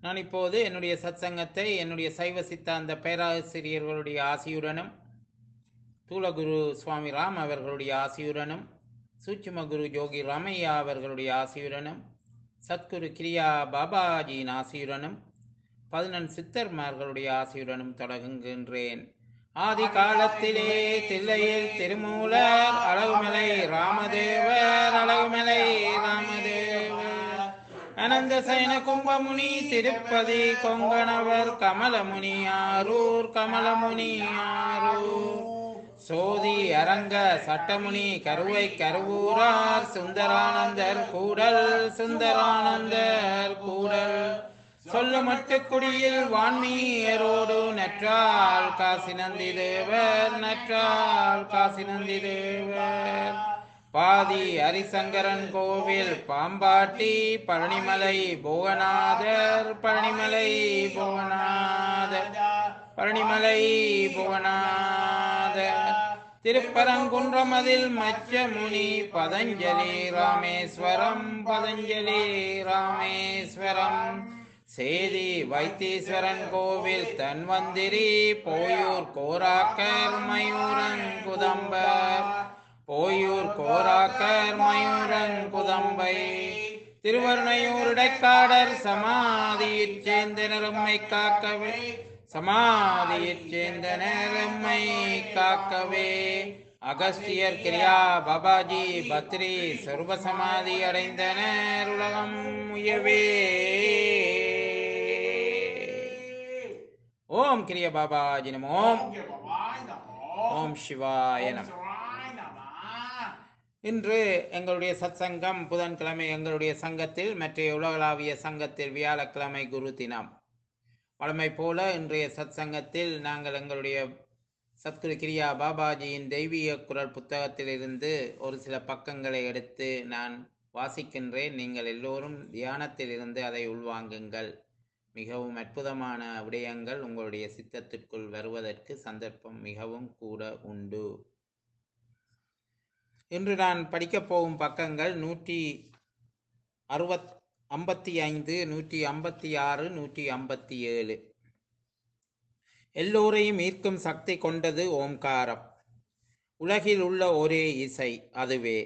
நான் இப்போது என்னுடைய சத்சங்கத்தை என்னுடைய சைவ சித்தாந்த பேராசிரியர்களுடைய ஆசியுடனும் தூலகுரு சுவாமி ராம் அவர்களுடைய ஆசியுடனும் சூட்சும குரு ஜோகி ராமையா அவர்களுடைய ஆசியுடனும் சத்குரு கிரியா பாபாஜியின் ஆசியுடனும் பதினெண் சித்தர்மார்களுடைய ஆசியுடனும் தொடங்குகின்றேன் ஆதி காலத்திலே தில்லையில் திருமூலர் அழகுமலை ராமதேவர் அழகுமலை ராமதேவர் அனந்த சயன கும்பமுனி திருப்பதி கொங்கணவர் கமலமுனி ஆரூர் கமலமுனி ஆரூர் சோதி அரங்க சட்டமுனி கருவை கருவூரார் சுந்தரானந்தர் கூடல் சுந்தரானந்தர் கூடல் சொல்ல குடியில் வான்மீயரோடு நற்றால் காசி நந்தி தேவர் நற்றால் காசி நந்தி தேவர் பாதி ஹரிசங்கரன் கோவில் பாம்பாட்டி பழனிமலை புவனாதர் பழனிமலை புவனாதர் பழனிமலை புவனாதர் திருப்பரங்குன்றமதில் மச்சமுனி பதஞ்சலி ராமேஸ்வரம் பதஞ்சலி ராமேஸ்வரம் சேதி வைத்தீஸ்வரன் கோவில் தன்வந்திரி போயூர் கோராக்கர் மயூரங்குதம்பர் போயூர் கோராக்கர் மயூரங்குதம்பை திருவருணையூர் இடைக்காடர் சமாதியிற் சேர்ந்தனர் எம்மை காக்கவே சமாதியிற் சேர்ந்தனர் எம்மை காக்கவே அகஸ்தியர் கிரியா பாபாஜி பத்ரி சர்வ சமாதி அடைந்தனர் உலகம் உயவே ஓம் கிரிய பாபாஜி நம ஓம் ஓம் சிவாய நம இன்று எங்களுடைய சத்சங்கம் புதன்கிழமை எங்களுடைய சங்கத்தில் மற்ற உலகளாவிய சங்கத்தில் வியாழக்கிழமை குரு தினம் வழமை போல இன்றைய சத்சங்கத்தில் நாங்கள் எங்களுடைய சத்குரு கிரியா பாபாஜியின் தெய்வீக குரல் புத்தகத்திலிருந்து ஒரு சில பக்கங்களை எடுத்து நான் வாசிக்கின்றேன் நீங்கள் எல்லோரும் தியானத்தில் இருந்து அதை உள்வாங்குங்கள் மிகவும் அற்புதமான விடயங்கள் உங்களுடைய சித்தத்திற்குள் வருவதற்கு சந்தர்ப்பம் மிகவும் கூட உண்டு இன்று நான் படிக்கப் போகும் பக்கங்கள் நூற்றி அறுபத் ஐம்பத்தி ஐந்து நூற்றி ஐம்பத்தி ஆறு நூற்றி ஐம்பத்தி ஏழு எல்லோரையும் ஈர்க்கும் சக்தி கொண்டது ஓம்காரம் உலகில் உள்ள ஒரே இசை அதுவே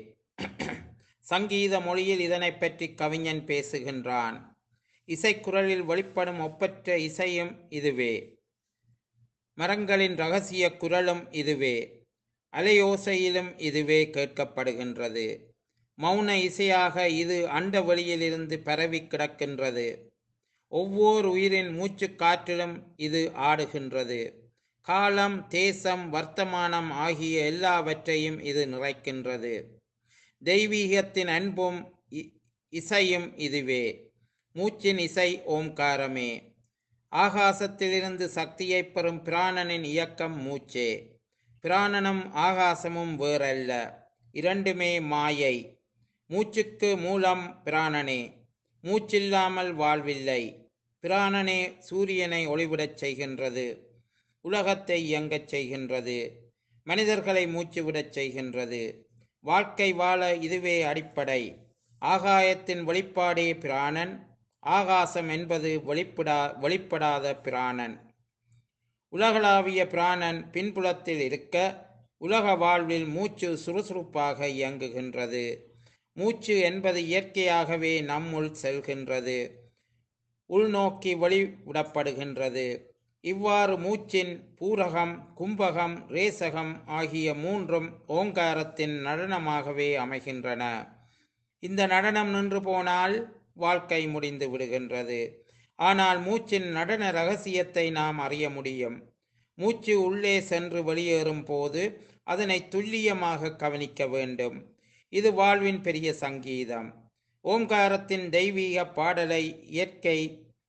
சங்கீத மொழியில் இதனை பற்றி கவிஞன் பேசுகின்றான் இசைக்குரலில் வெளிப்படும் ஒப்பற்ற இசையும் இதுவே மரங்களின் ரகசிய குரலும் இதுவே அலையோசையிலும் இதுவே கேட்கப்படுகின்றது மௌன இசையாக இது அண்ட வெளியிலிருந்து பரவி கிடக்கின்றது ஒவ்வொரு உயிரின் மூச்சு காற்றிலும் இது ஆடுகின்றது காலம் தேசம் வர்த்தமானம் ஆகிய எல்லாவற்றையும் இது நிறைக்கின்றது தெய்வீகத்தின் அன்பும் இசையும் இதுவே மூச்சின் இசை ஓம்காரமே ஆகாசத்திலிருந்து சக்தியை பெறும் பிராணனின் இயக்கம் மூச்சே பிராணனும் ஆகாசமும் வேறல்ல இரண்டுமே மாயை மூச்சுக்கு மூலம் பிராணனே மூச்சில்லாமல் வாழ்வில்லை பிராணனே சூரியனை ஒளிவிடச் செய்கின்றது உலகத்தை இயங்கச் செய்கின்றது மனிதர்களை மூச்சுவிடச் செய்கின்றது வாழ்க்கை வாழ இதுவே அடிப்படை ஆகாயத்தின் வெளிப்பாடே பிராணன் ஆகாசம் என்பது வெளிப்படா வெளிப்படாத பிராணன் உலகளாவிய பிராணன் பின்புலத்தில் இருக்க உலக வாழ்வில் மூச்சு சுறுசுறுப்பாக இயங்குகின்றது மூச்சு என்பது இயற்கையாகவே நம்முள் செல்கின்றது உள்நோக்கி வெளிவிடப்படுகின்றது இவ்வாறு மூச்சின் பூரகம் கும்பகம் ரேசகம் ஆகிய மூன்றும் ஓங்காரத்தின் நடனமாகவே அமைகின்றன இந்த நடனம் நின்று போனால் வாழ்க்கை முடிந்து விடுகின்றது ஆனால் மூச்சின் நடன ரகசியத்தை நாம் அறிய முடியும் மூச்சு உள்ளே சென்று வெளியேறும் போது அதனை துல்லியமாக கவனிக்க வேண்டும் இது வாழ்வின் பெரிய சங்கீதம் ஓம்காரத்தின் தெய்வீக பாடலை இயற்கை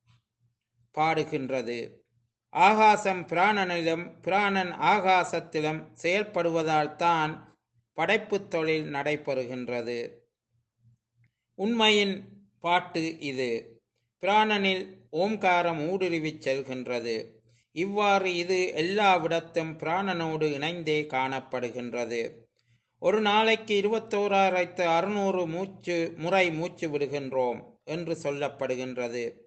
பாடுகின்றது ஆகாசம் பிராணனிலும் பிராணன் ஆகாசத்திலும் செயல்படுவதால் தான் படைப்பு தொழில் நடைபெறுகின்றது உண்மையின் பாட்டு இது பிராணனில் ஓம்காரம் ஊடுருவிச் செல்கின்றது இவ்வாறு இது எல்லாவிடத்தும் பிராணனோடு இணைந்தே காணப்படுகின்றது ஒரு நாளைக்கு இருபத்தோராயிரத்து அறுநூறு மூச்சு முறை மூச்சு விடுகின்றோம் என்று சொல்லப்படுகின்றது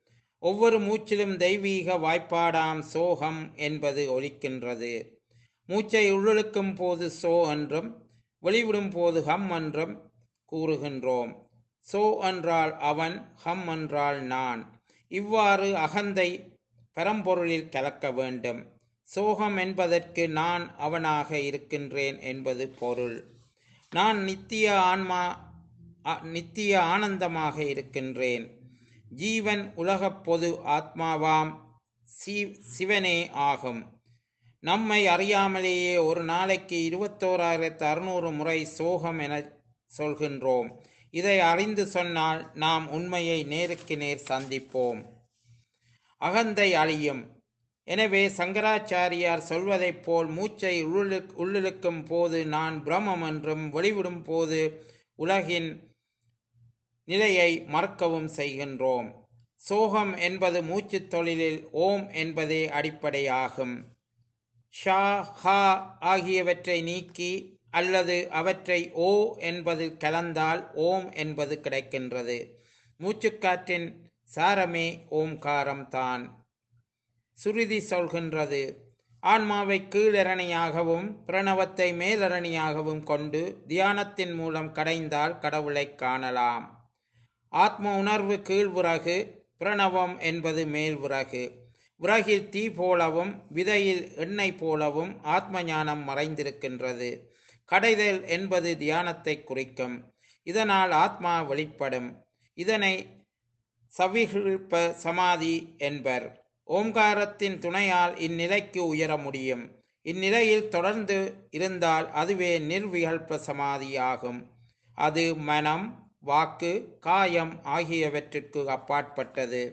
ஒவ்வொரு மூச்சிலும் தெய்வீக வாய்ப்பாடாம் சோகம் என்பது ஒலிக்கின்றது மூச்சை உள்ளிழுக்கும் போது சோ என்றும் வெளிவிடும் போது ஹம் என்றும் கூறுகின்றோம் சோ என்றால் அவன் ஹம் என்றால் நான் இவ்வாறு அகந்தை பரம்பொருளில் கலக்க வேண்டும் சோகம் என்பதற்கு நான் அவனாக இருக்கின்றேன் என்பது பொருள் நான் நித்திய ஆன்மா அ- நித்திய ஆனந்தமாக இருக்கின்றேன் ஜீவன் உலகப் பொது ஆத்மாவாம் சி சிவனே ஆகும் நம்மை அறியாமலேயே ஒரு நாளைக்கு இருபத்தோராயிரத்து அறுநூறு முறை சோகம் என சொல்கின்றோம் இதை அறிந்து சொன்னால் நாம் உண்மையை நேருக்கு நேர் சந்திப்போம் அகந்தை அழியும் எனவே சங்கராச்சாரியார் சொல்வதைப் போல் மூச்சை உள்ளிழு உள்ளிழுக்கும் போது நான் பிரம்மம் என்றும் வெளிவிடும் போது உலகின் நிலையை மறக்கவும் செய்கின்றோம் சோகம் என்பது மூச்சுத் தொழிலில் ஓம் என்பதே அடிப்படையாகும் ஷா ஹா ஆகியவற்றை நீக்கி அல்லது அவற்றை ஓ என்பதில் கலந்தால் ஓம் என்பது கிடைக்கின்றது மூச்சுக்காற்றின் சாரமே ஓம்காரம் தான் சுருதி சொல்கின்றது ஆன்மாவை கீழரணியாகவும் பிரணவத்தை மேலரணியாகவும் கொண்டு தியானத்தின் மூலம் கடைந்தால் கடவுளை காணலாம் ஆத்ம உணர்வு கீழ்விறகு பிரணவம் என்பது மேல் விறகு விறகில் தீ போலவும் விதையில் எண்ணெய் போலவும் ஆத்ம ஞானம் மறைந்திருக்கின்றது கடைதல் என்பது தியானத்தை குறிக்கும் இதனால் ஆத்மா வெளிப்படும் இதனை சவிகிழ்ப்ப சமாதி என்பர் ஓம்காரத்தின் துணையால் இந்நிலைக்கு உயர முடியும் இந்நிலையில் தொடர்ந்து இருந்தால் அதுவே நிர்விகல்ப சமாதி ஆகும் அது மனம் வாக்கு காயம் ஆகியவற்றிற்கு அப்பாற்பட்டது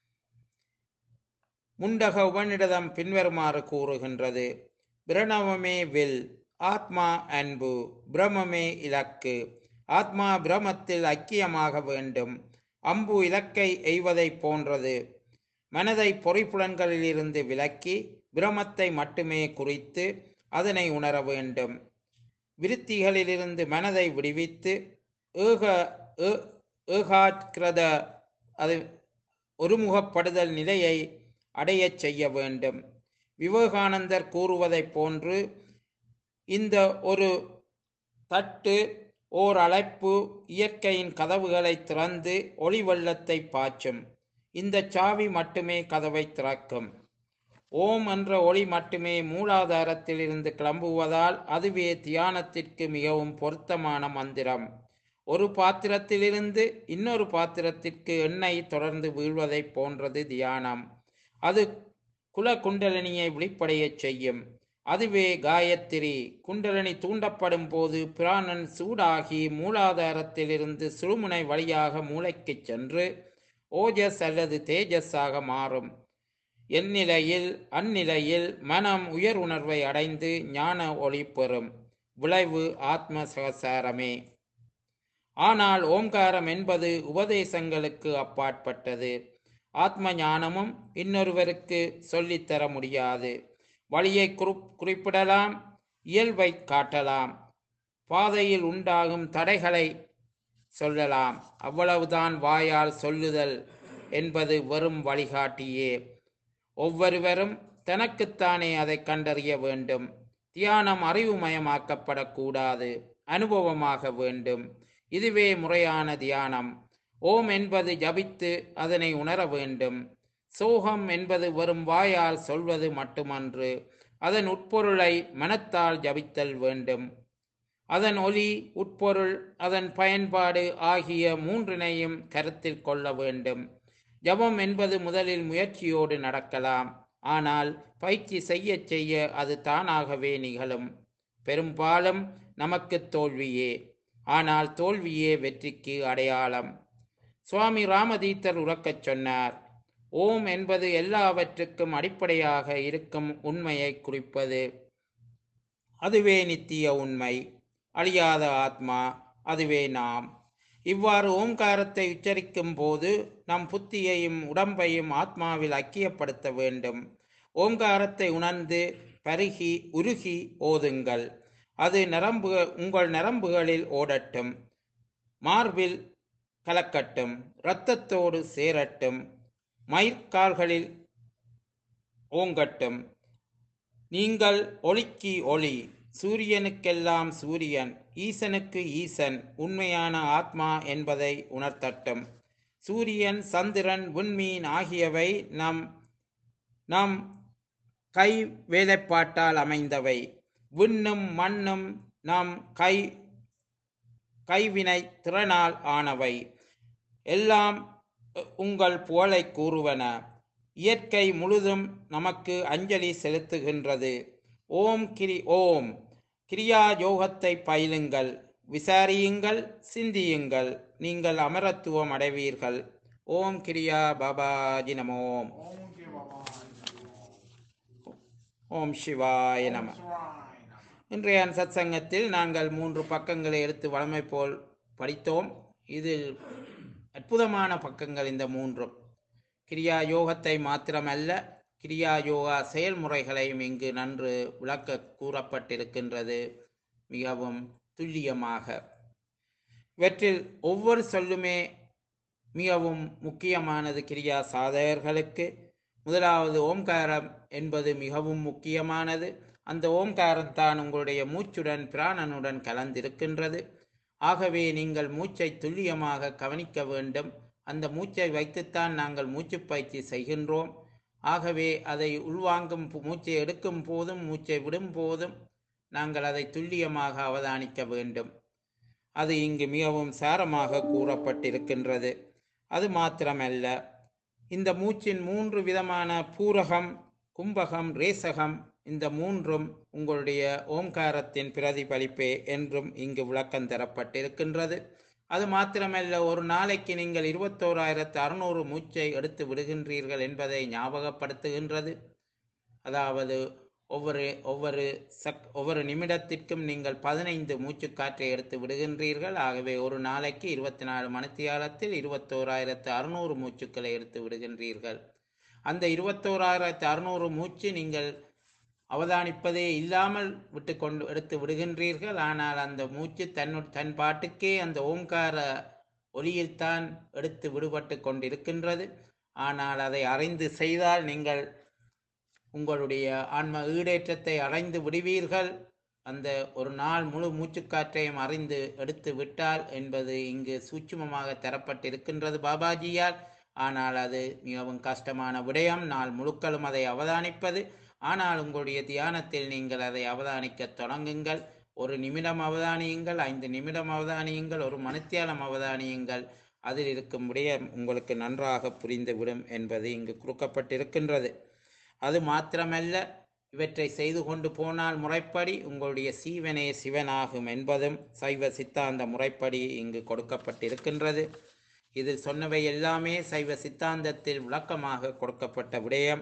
முண்டக உபநிடதம் பின்வருமாறு கூறுகின்றது பிரணவமே வில் ஆத்மா அன்பு பிரமமே இலக்கு ஆத்மா பிரமத்தில் ஐக்கியமாக வேண்டும் அம்பு இலக்கை எய்வதைப் போன்றது மனதை பொறிப்புலன்களிலிருந்து விலக்கி பிரமத்தை மட்டுமே குறித்து அதனை உணர வேண்டும் விருத்திகளிலிருந்து மனதை விடுவித்து ஏக ஏ- ஏகாக்கிரத அது ஒருமுகப்படுதல் நிலையை அடையச் செய்ய வேண்டும் விவேகானந்தர் கூறுவதைப் போன்று இந்த ஒரு தட்டு ஓர் அழைப்பு இயற்கையின் கதவுகளை திறந்து ஒளி வெள்ளத்தை பாய்ச்சும் இந்த சாவி மட்டுமே கதவை திறக்கும் ஓம் என்ற ஒளி மட்டுமே மூலாதாரத்தில் இருந்து கிளம்புவதால் அதுவே தியானத்திற்கு மிகவும் பொருத்தமான மந்திரம் ஒரு பாத்திரத்திலிருந்து இன்னொரு பாத்திரத்திற்கு எண்ணெய் தொடர்ந்து வீழ்வதைப் போன்றது தியானம் அது குல குண்டலினியை விழிப்படையச் செய்யும் அதுவே காயத்ரி குண்டலினி தூண்டப்படும் போது பிராணன் சூடாகி மூலாதாரத்திலிருந்து சுழுமுனை வழியாக மூளைக்குச் சென்று ஓஜஸ் அல்லது தேஜஸாக மாறும் எந்நிலையில் அந்நிலையில் மனம் உயர் உணர்வை அடைந்து ஞான ஒளி பெறும் விளைவு ஆத்ம சகசாரமே ஆனால் ஓம்காரம் என்பது உபதேசங்களுக்கு அப்பாற்பட்டது ஆத்ம ஞானமும் இன்னொருவருக்கு சொல்லித்தர முடியாது வழியை குறிப் குறிப்பிடலாம் இயல்பை காட்டலாம் பாதையில் உண்டாகும் தடைகளை சொல்லலாம் அவ்வளவுதான் வாயால் சொல்லுதல் என்பது வெறும் வழிகாட்டியே ஒவ்வொருவரும் தனக்குத்தானே அதை கண்டறிய வேண்டும் தியானம் அறிவுமயமாக்கப்படக்கூடாது அனுபவமாக வேண்டும் இதுவே முறையான தியானம் ஓம் என்பது ஜபித்து அதனை உணர வேண்டும் சோகம் என்பது வெறும் வாயால் சொல்வது மட்டுமன்று அதன் உட்பொருளை மனத்தால் ஜபித்தல் வேண்டும் அதன் ஒலி உட்பொருள் அதன் பயன்பாடு ஆகிய மூன்றினையும் கருத்தில் கொள்ள வேண்டும் ஜபம் என்பது முதலில் முயற்சியோடு நடக்கலாம் ஆனால் பயிற்சி செய்ய செய்ய அது தானாகவே நிகழும் பெரும்பாலும் நமக்கு தோல்வியே ஆனால் தோல்வியே வெற்றிக்கு அடையாளம் சுவாமி ராமதீத்தர் உறக்கச் சொன்னார் ஓம் என்பது எல்லாவற்றுக்கும் அடிப்படையாக இருக்கும் உண்மையை குறிப்பது அதுவே நித்திய உண்மை அழியாத ஆத்மா அதுவே நாம் இவ்வாறு ஓம்காரத்தை உச்சரிக்கும் போது நம் புத்தியையும் உடம்பையும் ஆத்மாவில் ஐக்கியப்படுத்த வேண்டும் ஓம்காரத்தை உணர்ந்து பருகி உருகி ஓதுங்கள் அது நரம்பு உங்கள் நரம்புகளில் ஓடட்டும் மார்பில் கலக்கட்டும் இரத்தத்தோடு சேரட்டும் மயிர்கால்களில் ஓங்கட்டும் நீங்கள் ஒளிக்கு ஒளி சூரியனுக்கெல்லாம் சூரியன் ஈசனுக்கு ஈசன் உண்மையான ஆத்மா என்பதை உணர்த்தட்டும் சூரியன் சந்திரன் விண்மீன் ஆகியவை நம் நம் கை வேலைப்பாட்டால் அமைந்தவை விண்ணும் மண்ணும் நம் கை கைவினை திறனால் ஆனவை எல்லாம் அஹ், உங்கள் புகழை கூறுவன இயற்கை முழுதும் நமக்கு அஞ்சலி செலுத்துகின்றது ஓம் கிரி ஓம் கிரியா யோகத்தை பயிலுங்கள் விசாரியுங்கள் சிந்தியுங்கள் நீங்கள் அமரத்துவம் அடைவீர்கள் ஓம் கிரியா பாபாஜி நமோம் ஓம் கே பாபா ஓம் சிவாய நம சிவாய நம இன்றைய சத்சங்கத்தில் நாங்கள் மூன்று பக்கங்களை எடுத்து வழமை போல் படித்தோம் இதில் அற்புதமான பக்கங்கள் இந்த மூன்றும் கிரியா யோகத்தை மாத்திரமல்ல கிரியா யோகா செயல்முறைகளையும் இங்கு நன்று விளக்க கூறப்பட்டிருக்கின்றது மிகவும் துல்லியமாக இவற்றில் ஒவ்வொரு சொல்லுமே மிகவும் முக்கியமானது கிரியா சாதகர்களுக்கு முதலாவது ஓம்காரம் என்பது மிகவும் முக்கியமானது அந்த ஓம்காரம் தான் உங்களுடைய மூச்சுடன் பிராணனுடன் கலந்திருக்கின்றது ஆகவே நீங்கள் மூச்சை துல்லியமாக கவனிக்க வேண்டும் அந்த மூச்சை வைத்துத்தான் நாங்கள் மூச்சு பயிற்சி செய்கின்றோம் ஆகவே அதை உள்வாங்கும் போ- மூச்சை எடுக்கும் போதும் மூச்சை விடும் போதும் நாங்கள் அதை துல்லியமாக அவதானிக்க வேண்டும் அது இங்கு மிகவும் சாரமாக கூறப்பட்டிருக்கின்றது அது மாத்திரமல்ல இந்த மூச்சின் மூன்று விதமான பூரகம் கும்பகம் ரேசகம் இந்த மூன்றும் உங்களுடைய ஓம்காரத்தின் பிரதிபலிப்பே என்றும் இங்கு விளக்கம் தரப்பட்டிருக்கின்றது அது மாத்திரமல்ல ஒரு நாளைக்கு நீங்கள் இருபத்தோராயிரத்து அறுநூறு மூச்சை எடுத்து விடுகின்றீர்கள் என்பதை ஞாபகப்படுத்துகின்றது அதாவது ஒவ்வொரு ஒவ்வொரு சக் ஒவ்வொரு நிமிடத்திற்கும் நீங்கள் பதினைந்து மூச்சுக்காற்றை எடுத்து விடுகின்றீர்கள் ஆகவே ஒரு நாளைக்கு இருபத்தி நாலு மணித்தியாலத்தில் இருபத்தோராயிரத்து அறுநூறு மூச்சுக்களை எடுத்து விடுகின்றீர்கள் அந்த இருபத்தோராயிரத்து அறுநூறு மூச்சு நீங்கள் அவதானிப்பதே இல்லாமல் விட்டு கொண்டு எடுத்து விடுகின்றீர்கள் ஆனால் அந்த மூச்சு தன்னு தன் பாட்டுக்கே அந்த ஓங்கார ஒளியில்தான் எடுத்து விடுபட்டு கொண்டிருக்கின்றது ஆனால் அதை அறிந்து செய்தால் நீங்கள் உங்களுடைய ஆன்ம ஈடேற்றத்தை அடைந்து விடுவீர்கள் அந்த ஒரு நாள் முழு மூச்சுக்காற்றையும் அறிந்து எடுத்து விட்டால் என்பது இங்கு சூட்சுமமாக தரப்பட்டிருக்கின்றது பாபாஜியால் ஆனால் அது மிகவும் கஷ்டமான விடயம் நாள் முழுக்களும் அதை அவதானிப்பது ஆனால் உங்களுடைய தியானத்தில் நீங்கள் அதை அவதானிக்க தொடங்குங்கள் ஒரு நிமிடம் அவதானியுங்கள் ஐந்து நிமிடம் அவதானியுங்கள் ஒரு மணித்தியாலம் அவதானியுங்கள் அதில் இருக்கும் விடயம் உங்களுக்கு நன்றாக புரிந்துவிடும் என்பது இங்கு கொடுக்கப்பட்டிருக்கின்றது அது மாத்திரமல்ல இவற்றை செய்து கொண்டு போனால் முறைப்படி உங்களுடைய சீவனே சிவனாகும் என்பதும் சைவ சித்தாந்த முறைப்படி இங்கு கொடுக்கப்பட்டிருக்கின்றது இதில் சொன்னவை எல்லாமே சைவ சித்தாந்தத்தில் விளக்கமாக கொடுக்கப்பட்ட விடயம்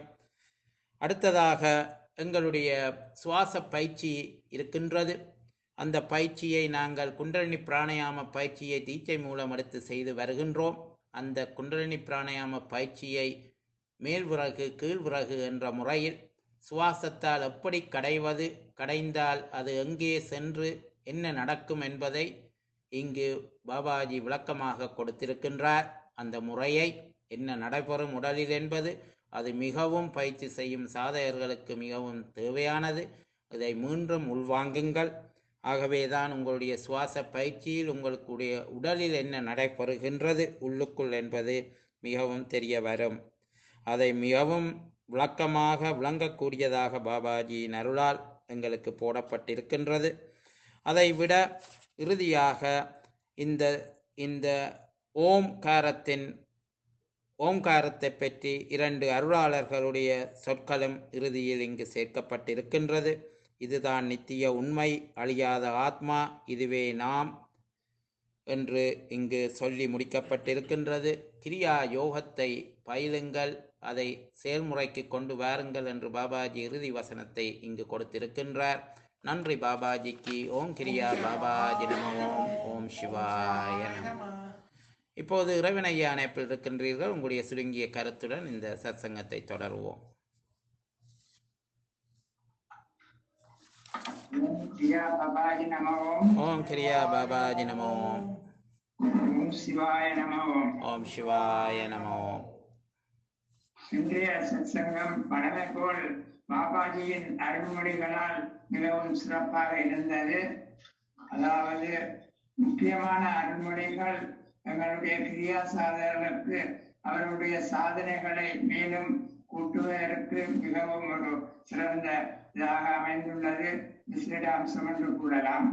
அடுத்ததாக எங்களுடைய சுவாச பயிற்சி இருக்கின்றது அந்த பயிற்சியை நாங்கள் குண்டலினி பிராணாயாம பயிற்சியை தீட்சை மூலம் எடுத்து செய்து வருகின்றோம் அந்த குண்டலினி பிராணாயாம பயிற்சியை மேல் விறகு கீழ் விறகு என்ற முறையில் சுவாசத்தால் எப்படி கடைவது கடைந்தால் அது எங்கே சென்று என்ன நடக்கும் என்பதை இங்கு பாபாஜி விளக்கமாக கொடுத்திருக்கின்றார் அந்த முறையை என்ன நடைபெறும் உடலில் என்பது அது மிகவும் பயிற்சி செய்யும் சாதகர்களுக்கு மிகவும் தேவையானது இதை மீண்டும் உள்வாங்குங்கள் ஆகவேதான் உங்களுடைய சுவாச பயிற்சியில் உங்களுடைய உடலில் என்ன நடைபெறுகின்றது உள்ளுக்குள் என்பது மிகவும் தெரிய வரும் அதை மிகவும் விளக்கமாக விளங்கக்கூடியதாக பாபாஜியின் அருளால் எங்களுக்கு போடப்பட்டிருக்கின்றது அதை விட இறுதியாக இந்த இந்த ஓம்காரத்தின் ஓம்காரத்தை பற்றி இரண்டு அருளாளர்களுடைய சொற்களும் இறுதியில் இங்கு சேர்க்கப்பட்டிருக்கின்றது இதுதான் நித்திய உண்மை அழியாத ஆத்மா இதுவே நாம் என்று இங்கு சொல்லி முடிக்கப்பட்டிருக்கின்றது கிரியா யோகத்தை பயிலுங்கள் அதை செயல்முறைக்கு கொண்டு வாருங்கள் என்று பாபாஜி இறுதி வசனத்தை இங்கு கொடுத்திருக்கின்றார் நன்றி பாபாஜிக்கு ஓம் கிரியா பாபாஜி நம ஓம் ஓம் சிவாய நம இப்போது இறைவனையா அணைப்பில் இருக்கின்றீர்கள் உங்களுடைய சுருங்கிய கருத்துடன் இந்த சத்சங்கத்தை தொடருவோம் ஓம் கிரியா பாபாஜி நம ஓம் ஓம் கிரியா பாபாஜி நம ஓம் ஓம் சிவாய நம ஓம் ஓம் சிவாய நம ஓம் இன்றைய சத்சங்கம் பழமை போல் பாபாஜியின் அருள்மொழிகளால் மிகவும் சிறப்பாக இருந்தது அதாவது முக்கியமான அருள்மொழிகள் எங்களுடைய கிரியா சாதகர்களுக்கு அவருடைய சாதனைகளை மேலும் கூட்டுவதற்கு மிகவும் ஒரு சிறந்த இதாக அமைந்துள்ளது விசேட அம்சம் என்று கூறலாம்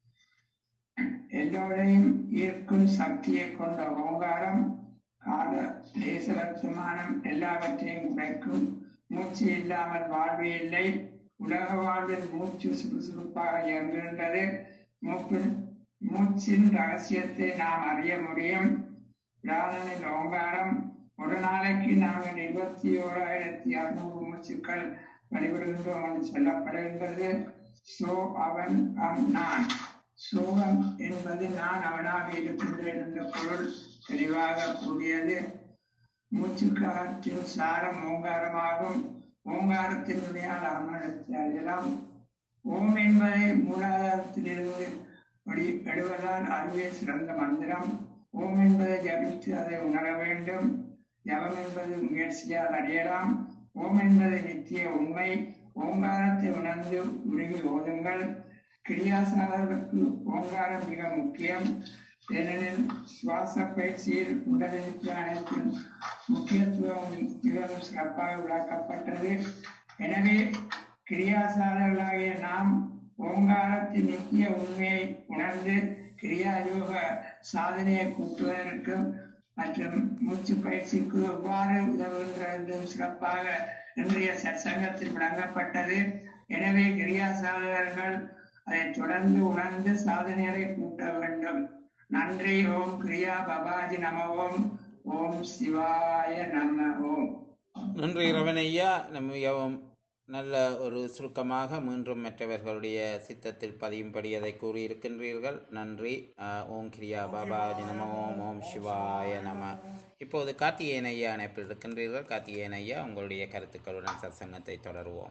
எல்லோரையும் ஈர்க்கும் சக்தியை கொண்ட ஓங்காரம் கால தேசலட்சமானம் எல்லாவற்றையும் குறைக்கும் மூச்சு இல்லாமல் வாழ்வு இல்லை உலக வாழ்வில் மூச்சு சுறுசுறுப்பாக இயங்குகின்றது மூப்பில் மூச்சின் ரகசியத்தை நாம் அறிய முடியும் பிராணனின் ஓங்காரம் ஒரு நாளைக்கு நாங்கள் இருபத்தி ஓராயிரத்தி அறுநூறு மூச்சுக்கள் வழிபடுகின்றோம் என்று சொல்லப்படுகின்றது சோ அவன் அம் நான் சோகம் என்பது நான் அவனாக இருக்கின்றேன் என்ற பொருள் தெளிவாக கூடியது மூச்சுக்காற்றின் சாரம் ஓங்காரமாகும் ஓங்காரத்தினுடைய அமலத்தை அறியலாம் ஓம் என்பதை மூலாதாரத்திலிருந்து வழி எடுவதால் அதுவே சிறந்த மந்திரம் ஓம் என்பதை ஜபித்து அதை உணர வேண்டும் ஜபம் என்பது முயற்சியால் அறியலாம் ஓம் என்பது நித்திய உண்மை ஓங்காரத்தை உணர்ந்து உருகி ஓதுங்கள் கிரியாசாரர்களுக்கு ஓங்காரம் மிக முக்கியம் ஏனெனில் சுவாச பயிற்சியில் உடலுக்கு அனைத்தின் முக்கியத்துவம் மிகவும் சிறப்பாக விளக்கப்பட்டது எனவே கிரியாசாரர்களாகிய நாம் ஓங்காரத்தின் நித்திய உண்மையை உணர்ந்து கிரியாயோக சாதனையை கூட்டுவதற்கும் மற்றும் மூச்சு பயிற்சிக்கு எவ்வாறு உதவுகின்றது என்றும் சிறப்பாக இன்றைய சற்சங்கத்தில் விளங்கப்பட்டது எனவே கிரியா சாதகர்கள் அதை தொடர்ந்து உணர்ந்து சாதனைகளை கூட்ட வேண்டும் நன்றி ஓம் கிரியா பபாஜி நம ஓம் ஓம் சிவாய நம ஓம் நன்றி ரவணையா நம்ம மிகவும் நல்ல ஒரு சுருக்கமாக மீண்டும் மற்றவர்களுடைய சித்தத்தில் பதியும்படி அதை கூறியிருக்கின்றீர்கள் நன்றி ஆஹ், ஓம் கிரியா பாபா நம ஓம் ஓம் சிவாய நம இப்போது கார்த்திகேயன் ஐயா அணைப்பில் இருக்கின்றீர்கள் கார்த்திகேயன் ஐயா உங்களுடைய கருத்துக்களுடன் சத்சங்கத்தை தொடருவோம்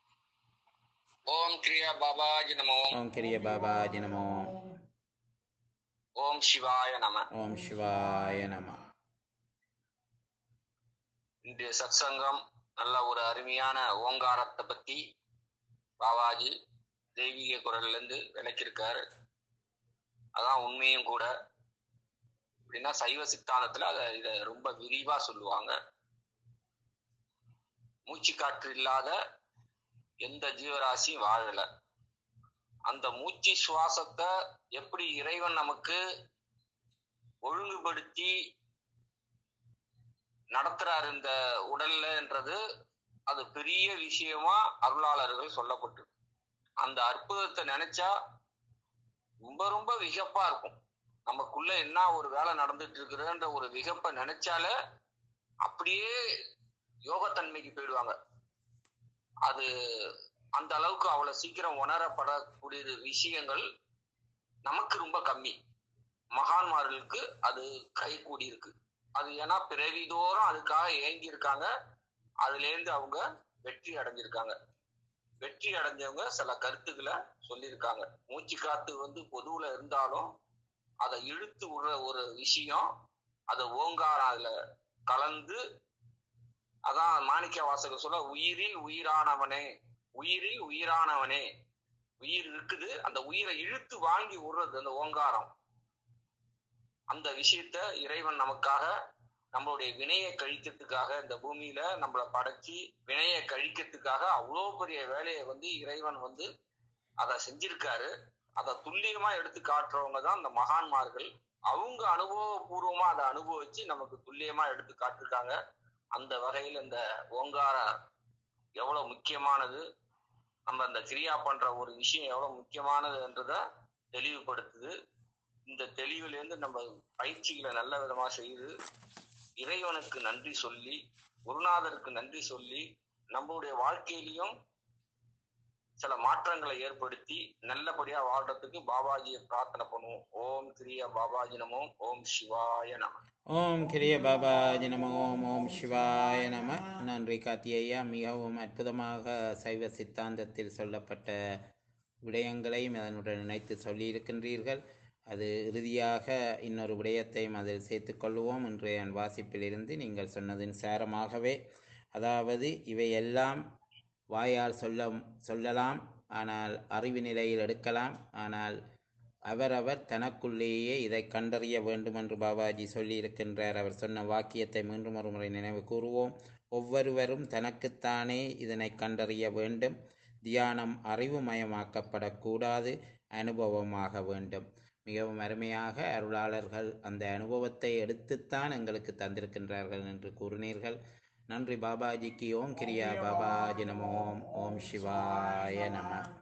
ஓம் கிரியா பாபாஜி நம ஓம் ஓம் கிரிய பாபா நம ஓம் சிவாய நம ஓம் சிவாய நம இன்றைய சத்சங்கம் நல்ல ஒரு அருமையான ஓங்காரத்தை பத்தி பாபாஜி தெய்வீக குரல்ல இருந்து விளக்கியிருக்காரு அதான் உண்மையும் கூட அப்படின்னா சைவ சித்தாந்தத்துல அத இத ரொம்ப விரிவா சொல்லுவாங்க மூச்சு காற்று இல்லாத எந்த ஜீவராசியும் வாழல அந்த மூச்சு சுவாசத்தை எப்படி இறைவன் நமக்கு ஒழுங்குபடுத்தி நடத்துறாரு இந்த உடல்லன்றது அது பெரிய விஷயமா அருளாளர்கள் சொல்லப்பட்டு அந்த அற்புதத்தை நினைச்சா ரொம்ப ரொம்ப விகப்பா இருக்கும் நமக்குள்ள என்ன ஒரு வேலை நடந்துட்டு இருக்குதுன்ற ஒரு விகப்பை நினைச்சாலே அப்படியே யோகத்தன்மைக்கு போயிடுவாங்க அது அந்த அளவுக்கு அவ்வளவு சீக்கிரம் உணரப்படக்கூடிய விஷயங்கள் நமக்கு ரொம்ப கம்மி மகான்மார்களுக்கு அது கை கூடி இருக்கு அது ஏன்னா பிறவிதோறும் அதுக்காக ஏங்கி இருக்காங்க அதுல இருந்து அவங்க வெற்றி அடைஞ்சிருக்காங்க வெற்றி அடைஞ்சவங்க சில கருத்துக்களை சொல்லியிருக்காங்க மூச்சு காத்து வந்து பொதுவுல இருந்தாலும் அதை இழுத்து விடுற ஒரு விஷயம் அதை ஓங்காரம் அதுல கலந்து அதான் மாணிக்க வாசகர் சொல்ல உயிரில் உயிரானவனே உயிரில் உயிரானவனே உயிர் இருக்குது அந்த உயிரை இழுத்து வாங்கி விடுறது அந்த ஓங்காரம் அந்த விஷயத்த இறைவன் நமக்காக நம்மளுடைய வினையை கழிக்கிறதுக்காக இந்த பூமியில நம்மளை படைச்சி வினையை கழிக்கிறதுக்காக அவ்வளோ பெரிய வேலையை வந்து இறைவன் வந்து அதை செஞ்சிருக்காரு அதை துல்லியமா எடுத்து காட்டுறவங்க தான் இந்த மகான்மார்கள் அவங்க அனுபவபூர்வமா அதை அனுபவிச்சு நமக்கு துல்லியமா எடுத்து காட்டிருக்காங்க அந்த வகையில் இந்த ஓங்கார எவ்வளவு முக்கியமானது நம்ம அந்த கிரியா பண்ற ஒரு விஷயம் எவ்வளவு முக்கியமானதுன்றத தெளிவுபடுத்துது இந்த தெளிவுல இருந்து நம்ம பயிற்சிகளை நல்ல விதமா செய்து இறைவனுக்கு நன்றி சொல்லி குருநாதருக்கு நன்றி சொல்லி நம்மளுடைய வாழ்க்கையிலையும் சில மாற்றங்களை ஏற்படுத்தி நல்லபடியா வாழ்றதுக்கு பாபாஜியை பிரார்த்தனை பண்ணுவோம் ஓம் கிரியா பாபாஜி நமோ ஓம் சிவாய நம ஓம் கிரிய பாபாஜி நம ஓம் ஓம் சிவாய நம நன்றி கார்த்திகேயா மிகவும் அற்புதமாக சைவ சித்தாந்தத்தில் சொல்லப்பட்ட விடயங்களையும் அதனுடன் இணைத்து சொல்லியிருக்கின்றீர்கள் அது இறுதியாக இன்னொரு விடயத்தையும் அதில் சேர்த்துக்கொள்வோம் இன்றைய வாசிப்பிலிருந்து நீங்கள் சொன்னதின் சாரமாகவே அதாவது இவையெல்லாம் வாயால் சொல்ல சொல்லலாம் ஆனால் அறிவு நிலையில் எடுக்கலாம் ஆனால் அவரவர் தனக்குள்ளேயே இதை கண்டறிய வேண்டும் என்று பாபாஜி சொல்லியிருக்கின்றார் அவர் சொன்ன வாக்கியத்தை மீண்டும் ஒரு முறை நினைவு கூறுவோம் ஒவ்வொருவரும் தனக்குத்தானே இதனை கண்டறிய வேண்டும் தியானம் அறிவுமயமாக்கப்படக்கூடாது அனுபவமாக வேண்டும் மிகவும் அருமையாக அருளாளர்கள் அந்த அனுபவத்தை எடுத்துத்தான் எங்களுக்கு தந்திருக்கின்றார்கள் என்று கூறினீர்கள் நன்றி பாபாஜிக்கு ஓம் கிரியா பாபாஜி நம ஓம் ஓம் சிவாய நம